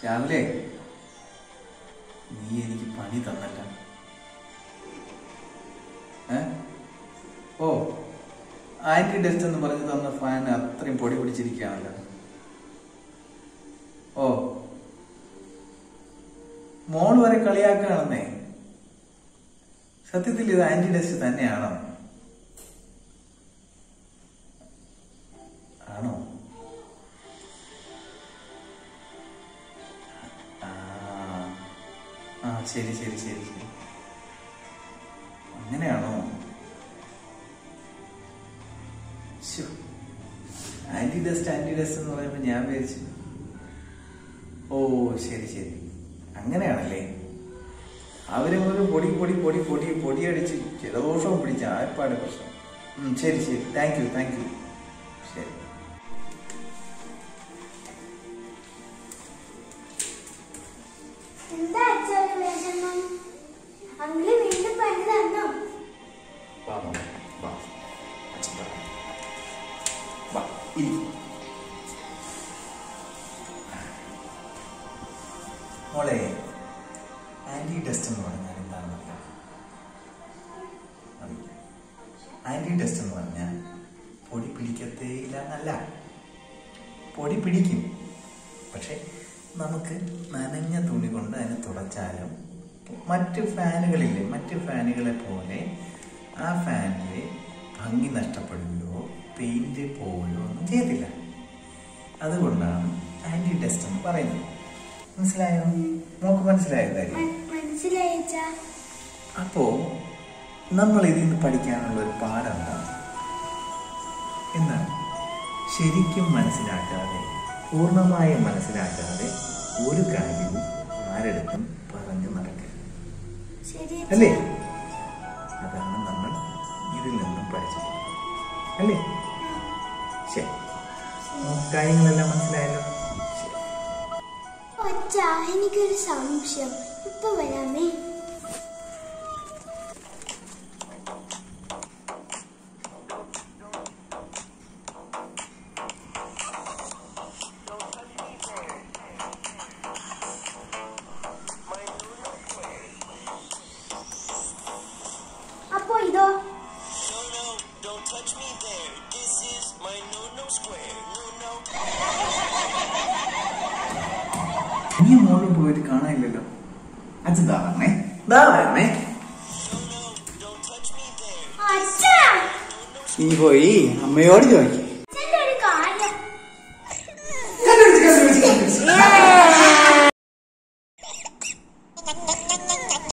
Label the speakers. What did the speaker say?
Speaker 1: രാവിലെ നീ എനിക്ക് പണി തന്നല്ല ഏ ഓ ആന്റി ഡസ്റ്റ് എന്ന് പറഞ്ഞ് തന്ന ഫാൻ അത്രയും പൊടി പിടിച്ചിരിക്കുകയാണല്ലോ ഓ മോൾ വരെ കളിയാക്കുകയാണെന്നേ സത്യത്തിൽ ഇത് ആന്റി ഡസ്റ്റ് തന്നെയാണോ ആണോ ആ ആ ശരി ശരി ശരി ശരി അങ്ങനെയാണോ ആന്റി ഡസ്റ്റ് ആന്റി ഡസ്റ്റ് എന്ന് പറയുമ്പോൾ ഞാൻ വിചാരിച്ചു ഓ ശരി ശരി അങ്ങനെയാണല്ലേ അവര് മുഴുവൻ പൊടി പൊടി പൊടി പൊടി പൊടിയടിച്ച് ജലദോഷവും പിടിച്ച ആർപ്പാട് പ്രശ്നം ഉം, ശരി ശരി താങ്ക് യു താങ്ക് യു ശരി
Speaker 2: എന്താ അച്ഛാ ഒരു വിഷമം അങ്കിള് വീണ്ടും പണി തന്നോ
Speaker 1: വാ മോളെ, വാ. അച്ഛൻ വാ. വാ, ഇരി. മോളെ ആന്റി ടെസ്റ്റ് എന്ന് പറഞ്ഞാൽ എന്താണെന്ന് അറിയാം അറിയില്ല ആന്റി ടെസ്റ്റ് എന്ന് പറഞ്ഞാൽ പൊടി പിടിക്കത്തേയില്ല എന്നല്ല പൊടി പിടിക്കും പക്ഷെ നമുക്ക് നനഞ്ഞ തുണി കൊണ്ട് അതിനെ തുടച്ചാലും മറ്റ് ഫാനുകളില്ലേ മറ്റ് ഫാനുകളെ പോലെ ആ ഫാനിൽ ഭംഗി നഷ്ടപ്പെടുകയോ പെയിന്റ് പോവുകയോ ഒന്നും ചെയ്തില്ല അതുകൊണ്ടാണ് ആന്റി ടെസ്റ്റ് എന്ന് പറയുന്നത് മനസ്സിലായോ നമുക്ക് മനസ്സിലായോ കാര്യം
Speaker 2: മ- മനസ്സിലായി അച്ഛാ
Speaker 1: അപ്പോ നമ്മൾ ഇതിൽ നിന്ന് പഠിക്കാനുള്ള ഒരു പാഠം എന്താണ് എന്താണ് ശരിക്കും മനസ്സിലാക്കാതെ പൂർണ്ണമായും മനസ്സിലാക്കാതെ ഒരു കാര്യവും ആരെടുത്തും പറഞ്ഞു നടക്കരുത്
Speaker 2: ശരി
Speaker 1: അല്ലേ
Speaker 2: അച്ഛാ
Speaker 1: അതാണ് നമ്മൾ ഇതിൽ നിന്നും പഠിച്ചത് അല്ലേ ശരി നമുക്ക് കാര്യങ്ങളെല്ലാം മനസ്സിലായല്ലോ ശരി
Speaker 2: അച്ഛാ എനിക്കൊരു സംശയം ഇപ്പൊ വരാമേ അപ്പോ ഇതോ
Speaker 3: No, no, don't touch me there. This is my no no square. No, no.
Speaker 1: നീ മോളിൽ പോയിട്ട് കാണാനില്ലല്ലോ അച്ഛൻ ദാ വരണേ ദാ വരണേ
Speaker 3: Don't touch me there.
Speaker 2: അച്ഛാ
Speaker 1: നീ പോയി അമ്മയോട് ചോദിക്കും